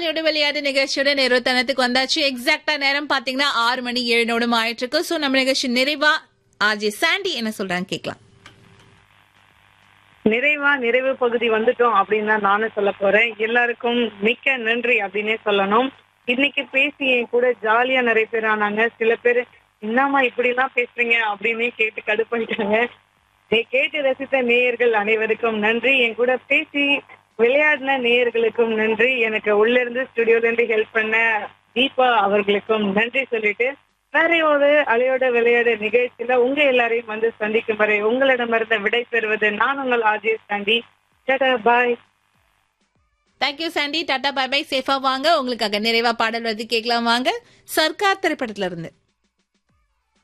ஜாலியோட விளையாட்டு நிகழ்ச்சியோட நிறுவனத்துக்கு வந்தாச்சு எக்ஸாக்டா நேரம் பாத்தீங்கன்னா ஆறு மணி ஏழு நோடும் ஆயிட்டு இருக்கு சோ நம்ம நிகழ்ச்சி நிறைவா ஆர்ஜே சாண்டி என்ன சொல்றாங்க கேட்கலாம் நிறைவா நிறைவு பகுதி வந்துட்டோம் அப்படின்னு தான் நானும் சொல்ல போறேன் எல்லாருக்கும் மிக்க நன்றி அப்படின்னே சொல்லணும் இன்னைக்கு பேசி என் கூட ஜாலியா நிறைய பேர் ஆனாங்க சில பேர் என்னம்மா இப்படி எல்லாம் பேசுறீங்க அப்படின்னு கேட்டு கடுப்பாயிட்டாங்க இதை கேட்டு ரசித்த நேயர்கள் அனைவருக்கும் நன்றி என் கூட பேசி விளையாடின நேயர்களுக்கும் நன்றி எனக்கு உள்ள இருந்து ஸ்டுடியோல இருந்து ஹெல்ப் பண்ண தீபா அவர்களுக்கும் நன்றி சொல்லிட்டு வேற ஒரு அலையோட விளையாட நிகழ்ச்சியில உங்க எல்லாரையும் வந்து சந்திக்கும் வரை உங்களிடமிருந்து விடை பெறுவது நான் உங்கள் RJ Sandy bye thank you Sandy tata bye bye சேஃபா வாங்க உங்களுக்காக நிறைவா பாடல் வந்து கேட்கலாம் வாங்க சர்க்கார் திரைப்படத்துல இருந்து